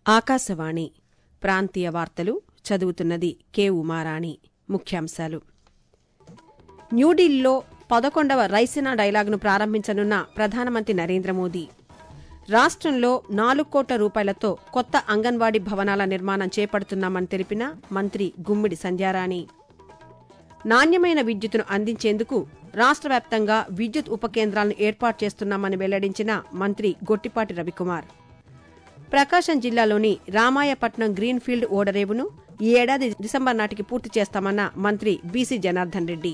ఆకాశవాణి ప్రాంతీయ వార్తలు చదువుతున్నది కె ఉమారాణి ముఖ్యాంశాలు న్యూఢిల్లీలో పదకొండవ రైసినా డైలాగ్ను ప్రారంభించనున్న ప్రధానమంత్రి నరేంద్ర మోదీ రాష్ట్రంలో నాలుగు కోట్ల రూపాయలతో కొత్త అంగన్వాడీ భవనాల నిర్మాణం చేపడుతున్నామని తెలిపిన మంత్రి గుమ్మిడి సంధ్యారాణి నాణ్యమైన విద్యుత్తును అందించేందుకు రాష్ట్ర వ్యాప్తంగా విద్యుత్ ఉప కేంద్రాలను ఏర్పాటు చేస్తున్నామని వెల్లడించిన మంత్రి గొట్టిపాటి రవికుమార్ ప్రకాశం జిల్లాలోని రామాయపట్నం గ్రీన్ఫీల్డ్ ఓడరేవును ఈ ఏడాది డిసెంబర్ నాటికి పూర్తి చేస్తామన్న మంత్రి బీసీ జనార్దన్ రెడ్డి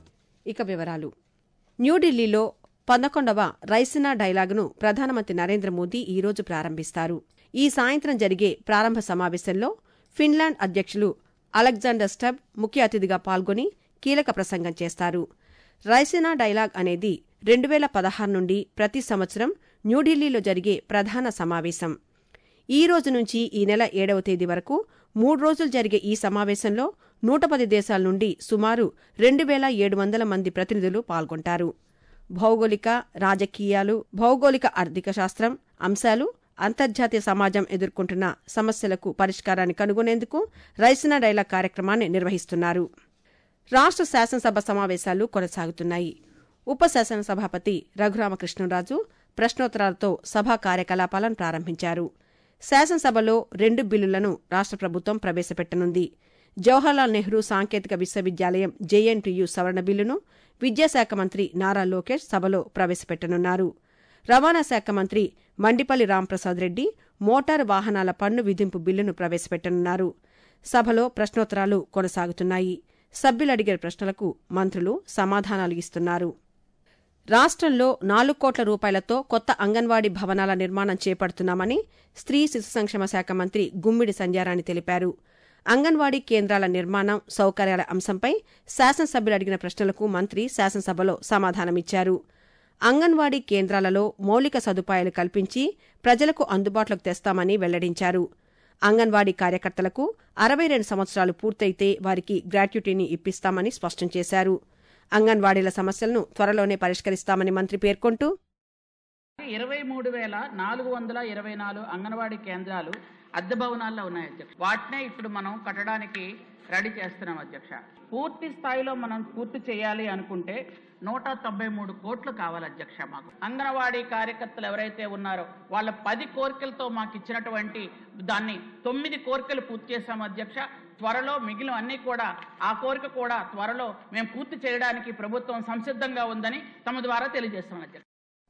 ఇక వివరాలు న్యూఢిల్లీలో పదకొండవ రైసినా డైలాగును ప్రధానమంత్రి నరేంద్ర మోదీ ఈ రోజు ప్రారంభిస్తారు ఈ సాయంత్రం జరిగే ప్రారంభ సమావేశంలో ఫిన్లాండ్ అధ్యక్షులు అలెగ్జాండర్ స్టబ్ ముఖ్య అతిథిగా పాల్గొని కీలక ప్రసంగం చేస్తారు రైసినా డైలాగ్ అనేది రెండు వేల పదహారు నుండి ప్రతి సంవత్సరం న్యూఢిల్లీలో జరిగే ప్రధాన సమావేశం ఈ రోజు నుంచి ఈ నెల ఏడవ తేదీ వరకు మూడు రోజులు జరిగే ఈ సమావేశంలో నూట పది దేశాల నుండి సుమారు రెండు వేల ఏడు వందల మంది ప్రతినిధులు పాల్గొంటారు భౌగోళిక రాజకీయాలు భౌగోళిక ఆర్థిక శాస్త్రం అంశాలు అంతర్జాతీయ సమాజం ఎదుర్కొంటున్న సమస్యలకు పరిష్కారాన్ని కనుగొనేందుకు రైసినా డైలాగ్ కార్యక్రమాన్ని నిర్వహిస్తున్నారు రాష్ట్ర శాసనసభ సమావేశాలు కొనసాగుతున్నాయి ఉప శాసనసభాపతి రఘురామకృష్ణరాజు ప్రశ్నోత్తరాలతో సభా కార్యకలాపాలను ప్రారంభించారు శాసనసభలో రెండు బిల్లులను రాష్ట్ర ప్రభుత్వం ప్రవేశపెట్టనుంది జవహర్లాల్ నెహ్రూ సాంకేతిక విశ్వవిద్యాలయం జేఎన్టీయు సవరణ బిల్లును విద్యాశాఖ మంత్రి నారా లోకేష్ సభలో ప్రవేశపెట్టనున్నారు రవాణా శాఖ మంత్రి మండిపల్లి రాంప్రసాద్ రెడ్డి మోటారు వాహనాల పన్ను విధింపు బిల్లును ప్రవేశపెట్టనున్నారు సభలో ప్రశ్నోత్తరాలు కొనసాగుతున్నాయి సభ్యులు అడిగే ప్రశ్నలకు మంత్రులు సమాధానాలు ఇస్తున్నారు రాష్ట్రంలో నాలుగు కోట్ల రూపాయలతో కొత్త అంగన్వాడీ భవనాల నిర్మాణం చేపడుతున్నామని స్త్రీ శిశు సంక్షేమ శాఖ మంత్రి గుమ్మిడి సంధ్యారాణి తెలిపారు అంగన్వాడీ కేంద్రాల నిర్మాణం సౌకర్యాల అంశంపై శాసనసభ్యులు అడిగిన ప్రశ్నలకు మంత్రి శాసనసభలో సమాధానమిచ్చారు అంగన్వాడీ కేంద్రాలలో మౌలిక సదుపాయాలు కల్పించి ప్రజలకు అందుబాటులోకి తెస్తామని వెల్లడించారు అంగన్వాడీ కార్యకర్తలకు అరవై రెండు సంవత్సరాలు పూర్తయితే వారికి గ్రాట్యుటీని ఇప్పిస్తామని స్పష్టం చేశారు అంగన్వాడీల సమస్యలను త్వరలోనే పరిష్కరిస్తామని మంత్రి పేర్కొంటూ ఇరవై మూడు వేల నాలుగు వందల ఇరవై నాలుగు అంగన్వాడీ కేంద్రాలు అద్దె భవనాల్లో ఉన్నాయి అధ్యక్ష వాటినే ఇప్పుడు మనం కట్టడానికి రెడీ చేస్తున్నాం అధ్యక్ష పూర్తి స్థాయిలో మనం పూర్తి చేయాలి అనుకుంటే నూట తొంభై మూడు కోట్లు కావాలి అధ్యక్ష మాకు అంగన్వాడీ కార్యకర్తలు ఎవరైతే ఉన్నారో వాళ్ళ పది కోరికలతో మాకు ఇచ్చినటువంటి దాన్ని తొమ్మిది కోరికలు పూర్తి చేశాము అధ్యక్ష త్వరలో మిగిలిన అన్ని కూడా ఆ కోరిక కూడా త్వరలో మేము పూర్తి చేయడానికి ప్రభుత్వం సంసిద్ధంగా ఉందని తమ ద్వారా తెలియజేస్తున్నాం అధ్యక్ష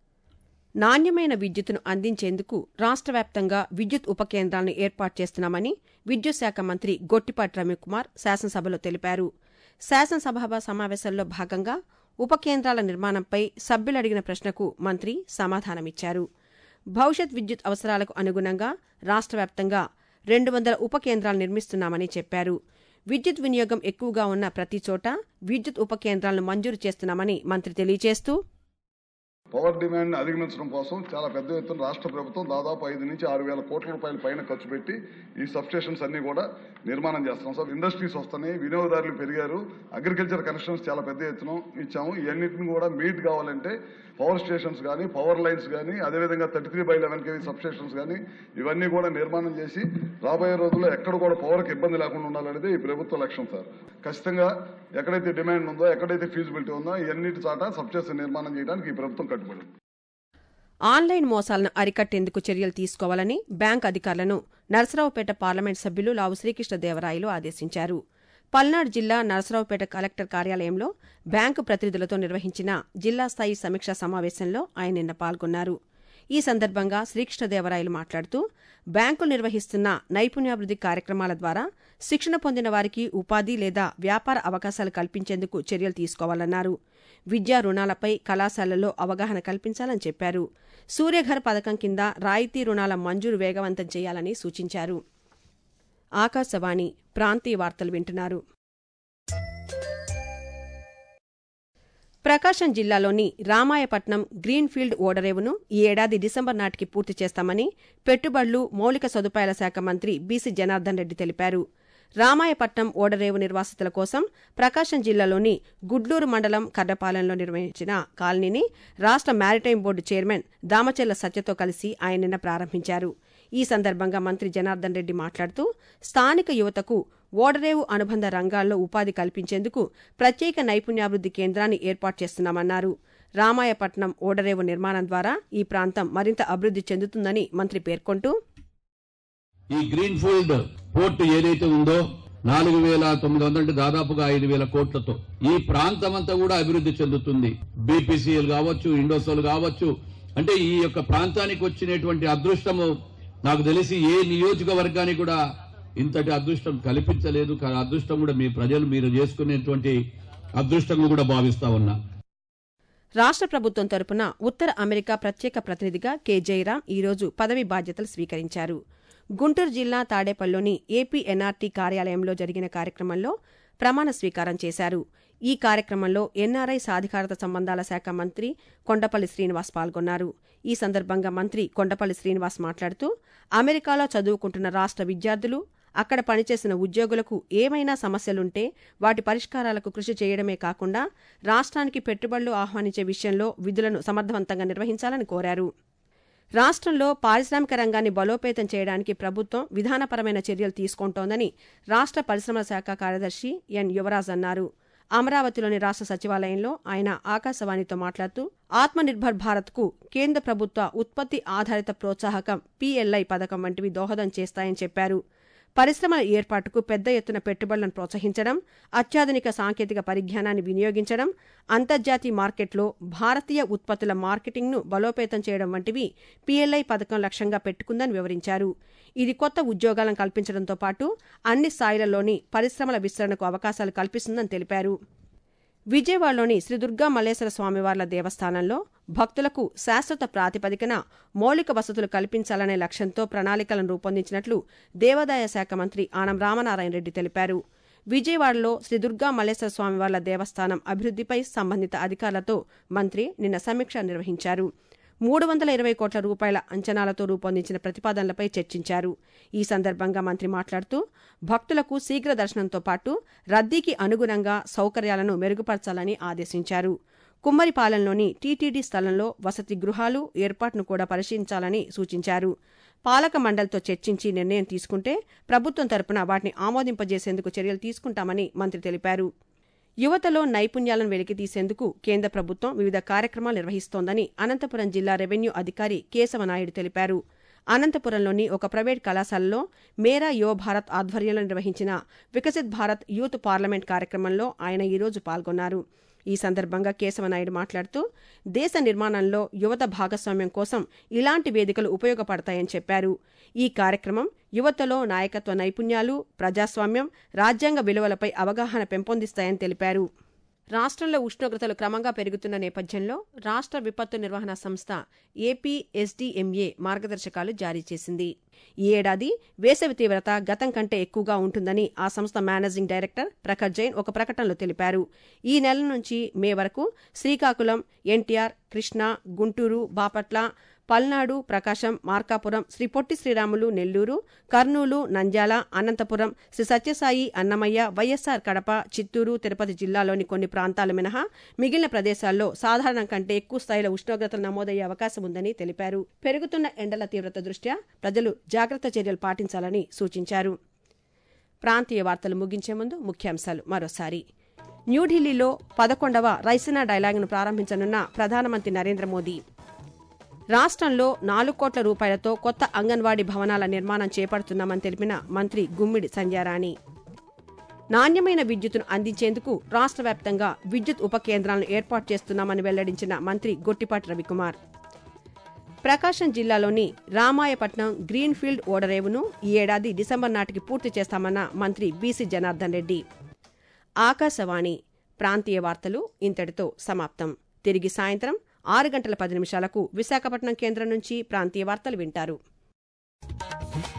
నాణ్యమైన విద్యుత్తును అందించేందుకు రాష్ట్ర వ్యాప్తంగా విద్యుత్ ఉప కేంద్రాలను ఏర్పాటు చేస్తున్నామని విద్యుత్ శాఖ మంత్రి గొట్టిపాటి రవికుమార్ శాసనసభలో తెలిపారు శాసనసభ సమావేశంలో భాగంగా ఉప కేంద్రాల నిర్మాణంపై సభ్యులు అడిగిన ప్రశ్నకు మంత్రి సమాధానమిచ్చారు భవిష్యత్ విద్యుత్ అవసరాలకు అనుగుణంగా రాష్ట్ర వ్యాప్తంగా రెండు వందల ఉప కేంద్రాలు నిర్మిస్తున్నామని చెప్పారు విద్యుత్ వినియోగం ఎక్కువగా ఉన్న ప్రతి చోట విద్యుత్ ఉప కేంద్రాలను మంజూరు చేస్తున్నామని మంత్రి తెలియజేస్తూ పవర్ డిమాండ్ అధిగమించడం కోసం చాలా పెద్ద ఎత్తున రాష్ట్ర ప్రభుత్వం దాదాపు ఐదు నుంచి ఆరు వేల కోట్ల రూపాయల పైన ఖర్చు పెట్టి ఈ సబ్స్టేషన్స్ అన్ని కూడా నిర్మాణం చేస్తున్నాం సార్ ఇండస్ట్రీస్ వస్తున్నాయి వినియోగదారులు పెరిగారు అగ్రికల్చర్ కనెక్షన్స్ చాలా పెద్ద ఎత్తున ఇచ్చాము ఇవన్నిటిని కూడా మీట్ కావాలంటే పవర్ స్టేషన్స్ కానీ పవర్ లైన్స్ కానీ అదేవిధంగా thirty three by eleven KV substations కానీ ఇవన్నీ కూడా నిర్మాణం చేసి రాబోయే రోజుల్లో ఎక్కడ కూడా పవర్కి ఇబ్బంది లేకుండా ఉండాలనేది ఈ ప్రభుత్వ లక్ష్యం సార్ ఖచ్చితంగా ఎక్కడైతే డిమాండ్ ఉందో ఎక్కడైతే ఫీజిబిలిటీ ఉందో ఇవన్నిటి చాట సబ్స్టేషన్ నిర్మాణం చేయడానికి ఈ ప్రభుత్వం కట్టుబడి ఉంది. ఆన్లైన్ మోసాలను అరికట్టేందుకు చర్యలు తీసుకోవాలని బ్యాంక్ అధికారులను నరసరావుపేట పార్లమెంట్ సభ్యులు లావు శ్రీకృష్ణదేవరాయలు ఆదేశించారు పల్నాడు జిల్లా నరసరావుపేట కలెక్టర్ కార్యాలయంలో బ్యాంకు ప్రతినిధులతో నిర్వహించిన జిల్లా స్థాయి సమీక్షా సమావేశంలో ఆయన నిన్న పాల్గొన్నారు ఈ సందర్భంగా శ్రీకృష్ణదేవరాయలు మాట్లాడుతూ బ్యాంకులు నిర్వహిస్తున్న నైపుణ్యాభివృద్ధి కార్యక్రమాల ద్వారా శిక్షణ పొందిన వారికి ఉపాధి లేదా వ్యాపార అవకాశాలు కల్పించేందుకు చర్యలు తీసుకోవాలన్నారు విద్యా రుణాలపై కళాశాలల్లో అవగాహన కల్పించాలని చెప్పారు సూర్యఘర్ పథకం కింద రాయితీ రుణాల మంజూరు వేగవంతం చేయాలని సూచించారు ఆకాశవాణి ప్రాంతీయ వార్తలు వింటున్నారు ప్రకాశం జిల్లాలోని రామాయపట్నం గ్రీన్ఫీల్డ్ ఓడరేవును ఈ ఏడాది డిసెంబర్ నాటికి పూర్తి చేస్తామని పెట్టుబడులు మౌలిక సదుపాయాల శాఖ మంత్రి బీసీ జనార్దన్ రెడ్డి తెలిపారు రామాయపట్నం ఓడరేవు నిర్వాసితుల కోసం ప్రకాశం జిల్లాలోని గుడ్లూరు మండలం కర్రపాలెంలో నిర్వహించిన కాలనీని రాష్ట్ర మారిటైమ్ బోర్డు చైర్మన్ దామచెల్ల సత్యతో కలిసి ఆయన నిన్న ప్రారంభించారు ఈ సందర్భంగా మంత్రి జనార్దన్ రెడ్డి మాట్లాడుతూ స్థానిక యువతకు ఓడరేవు అనుబంధ రంగాల్లో ఉపాధి కల్పించేందుకు ప్రత్యేక నైపుణ్యాభివృద్ధి కేంద్రాన్ని ఏర్పాటు చేస్తున్నామన్నారు రామాయపట్నం ఓడరేవు నిర్మాణం ద్వారా ఈ ప్రాంతం మరింత అభివృద్ధి చెందుతుందని మంత్రి పేర్కొంటూ ఈ గ్రీన్ ఫీల్డ్ పోర్ట్ ఏదైతే ఉందో నాలుగు వేల తొమ్మిది వందల అంటే దాదాపుగా ఐదు వేల కోట్లతో ఈ ప్రాంతం అంతా కూడా అభివృద్ధి చెందుతుంది బీపీసీఎల్ కావచ్చు ఇండోసోల్ కావచ్చు అంటే ఈ యొక్క ప్రాంతానికి వచ్చినటువంటి అదృష్టము నాకు తెలిసి ఏ నియోజకవర్గానికి కూడా ఇంతటి అదృష్టం కల్పించలేదు కానీ అదృష్టం కూడా మీ ప్రజలు మీరు చేసుకునేటువంటి అదృష్టంగా కూడా భావిస్తా ఉన్నా రాష్ట్ర ప్రభుత్వం తరపున ఉత్తర అమెరికా ప్రత్యేక ప్రతినిధిగా కె జయరాం ఈరోజు పదవి బాధ్యతలు స్వీకరించారు గుంటూరు జిల్లా తాడేపల్లిలోని ఏపీ ఎన్ఆర్టీ కార్యాలయంలో జరిగిన కార్యక్రమంలో ప్రమాణ స్వీకారం చేశారు ఈ కార్యక్రమంలో ఎన్ఆర్ఐ సాధికారత సంబంధాల శాఖ మంత్రి కొండపల్లి శ్రీనివాస్ పాల్గొన్నారు ఈ సందర్భంగా మంత్రి కొండపల్లి శ్రీనివాస్ మాట్లాడుతూ అమెరికాలో చదువుకుంటున్న రాష్ట్ర విద్యార్థులు అక్కడ పనిచేసిన ఉద్యోగులకు ఏమైనా సమస్యలుంటే వాటి పరిష్కారాలకు కృషి చేయడమే కాకుండా రాష్ట్రానికి పెట్టుబడులు ఆహ్వానించే విషయంలో విధులను సమర్థవంతంగా నిర్వహించాలని కోరారు రాష్ట్రంలో పారిశ్రామిక రంగాన్ని బలోపేతం చేయడానికి ప్రభుత్వం విధానపరమైన చర్యలు తీసుకుంటోందని రాష్ట్ర పరిశ్రమల శాఖ కార్యదర్శి ఎన్ యువరాజ్ అన్నారు అమరావతిలోని రాష్ట్ర సచివాలయంలో ఆయన ఆకాశవాణితో మాట్లాడుతూ ఆత్మనిర్భర్ భారత్కు కేంద్ర ప్రభుత్వ ఉత్పత్తి ఆధారిత ప్రోత్సాహకం పీఎల్ఐ పథకం వంటివి దోహదం చేస్తాయని చెప్పారు పరిశ్రమల ఏర్పాటుకు పెద్ద ఎత్తున పెట్టుబడులను ప్రోత్సహించడం అత్యాధునిక సాంకేతిక పరిజ్ఞానాన్ని వినియోగించడం అంతర్జాతీయ మార్కెట్లో భారతీయ ఉత్పత్తుల మార్కెటింగ్ను బలోపేతం చేయడం వంటివి పీఎల్ఐ పథకం లక్ష్యంగా పెట్టుకుందని వివరించారు ఇది కొత్త ఉద్యోగాలను కల్పించడంతో పాటు అన్ని స్థాయిలలోని పరిశ్రమల విస్తరణకు అవకాశాలు కల్పిస్తుందని తెలిపారు విజయవాడలోని శ్రీ దుర్గా మల్లేశ్వర స్వామివార్ల దేవస్థానంలో భక్తులకు శాశ్వత ప్రాతిపదికన మౌలిక వసతులు కల్పించాలనే లక్ష్యంతో ప్రణాళికలను రూపొందించినట్లు దేవాదాయ శాఖ మంత్రి ఆనం రామనారాయణ రెడ్డి తెలిపారు విజయవాడలో శ్రీ దుర్గా మల్లేశ్వర స్వామివార్ల దేవస్థానం అభివృద్ధిపై సంబంధిత అధికారులతో మంత్రి నిన్న సమీక్ష నిర్వహించారు మూడు వందల ఇరవై కోట్ల రూపాయల అంచనాలతో రూపొందించిన ప్రతిపాదనలపై చర్చించారు ఈ సందర్భంగా మంత్రి మాట్లాడుతూ భక్తులకు శీఘ్ర దర్శనంతో పాటు రద్దీకి అనుగుణంగా సౌకర్యాలను మెరుగుపరచాలని ఆదేశించారు కుమ్మరిపాలెంలోని టీటీడీ స్థలంలో వసతి గృహాలు ఏర్పాటును కూడా పరిశీలించాలని సూచించారు పాలక మండలితో చర్చించి నిర్ణయం తీసుకుంటే ప్రభుత్వం తరపున వాటిని ఆమోదింపజేసేందుకు చర్యలు తీసుకుంటామని మంత్రి తెలిపారు యువతలో నైపుణ్యాలను వెలికితీసేందుకు కేంద్ర ప్రభుత్వం వివిధ కార్యక్రమాలు నిర్వహిస్తోందని అనంతపురం జిల్లా రెవెన్యూ అధికారి కేశవనాయుడు తెలిపారు అనంతపురంలోని ఒక ప్రైవేట్ కళాశాలలో మేరా యువ భారత్ ఆధ్వర్యంలో నిర్వహించిన వికసిత్ భారత్ యూత్ పార్లమెంట్ కార్యక్రమంలో ఆయన ఈరోజు పాల్గొన్నారు ఈ సందర్భంగా కేశవనాయుడు మాట్లాడుతూ దేశ నిర్మాణంలో యువత భాగస్వామ్యం కోసం ఇలాంటి వేదికలు ఉపయోగపడతాయని చెప్పారు ఈ కార్యక్రమం యువతలో నాయకత్వ నైపుణ్యాలు ప్రజాస్వామ్యం రాజ్యాంగ విలువలపై అవగాహన పెంపొందిస్తాయని తెలిపారు రాష్ట్రంలో ఉష్ణోగ్రతలు క్రమంగా పెరుగుతున్న నేపథ్యంలో రాష్ట్ర విపత్తు నిర్వహణ సంస్థ ఏపీ ఎస్డీఎంఏ మార్గదర్శకాలు జారీ చేసింది ఈ ఏడాది వేసవి తీవ్రత గతం కంటే ఎక్కువగా ఉంటుందని ఆ సంస్థ మేనేజింగ్ డైరెక్టర్ ప్రఖర్ జైన్ ఒక ప్రకటనలో తెలిపారు ఈ నెల నుంచి మే వరకు శ్రీకాకుళం ఎన్టీఆర్ కృష్ణా గుంటూరు బాపట్ల పల్నాడు ప్రకాశం మార్కాపురం శ్రీ పొట్టి శ్రీరాములు నెల్లూరు కర్నూలు నంద్యాల అనంతపురం శ్రీ సత్యసాయి అన్నమయ్య వైఎస్సార్ కడప చిత్తూరు తిరుపతి జిల్లాలోని కొన్ని ప్రాంతాలు మినహా మిగిలిన ప్రదేశాల్లో సాధారణం కంటే ఎక్కువ స్థాయిలో ఉష్ణోగ్రతలు నమోదయ్యే అవకాశం ఉందని తెలిపారు పెరుగుతున్న ఎండల తీవ్రత దృష్ట్యా ప్రజలు జాగ్రత్త చర్యలు పాటించాలని సూచించారు ప్రాంతీయ వార్తలు ముగించే ముందు ముఖ్యాంశాలు మరోసారి న్యూఢిల్లీలో పదకొండవ రైసినా డైలాగ్ను ప్రారంభించనున్న ప్రధానమంత్రి నరేంద్ర మోదీ రాష్ట్రంలో నాలుగు కోట్ల రూపాయలతో కొత్త అంగన్వాడీ భవనాల నిర్మాణం చేపడుతున్నామని తెలిపిన మంత్రి గుమ్మిడి సంధ్యారాణి నాణ్యమైన విద్యుత్తును అందించేందుకు రాష్ట్ర వ్యాప్తంగా విద్యుత్ ఉప కేంద్రాలను ఏర్పాటు చేస్తున్నామని వెల్లడించిన మంత్రి గొట్టిపాటి రవికుమార్ ప్రకాశం జిల్లాలోని రామాయపట్నం గ్రీన్ఫీల్డ్ ఓడరేవును ఈ ఏడాది డిసెంబర్ నాటికి పూర్తి చేస్తామన్న మంత్రి బీసీ జనార్దన్ రెడ్డి ఆకాశవాణి ప్రాంతీయ వార్తలు ఇంతటితో సమాప్తం తిరిగి సాయంత్రం ఆరు గంటల పది నిమిషాలకు విశాఖపట్నం కేంద్రం నుంచి ప్రాంతీయ వార్తలు వింటారు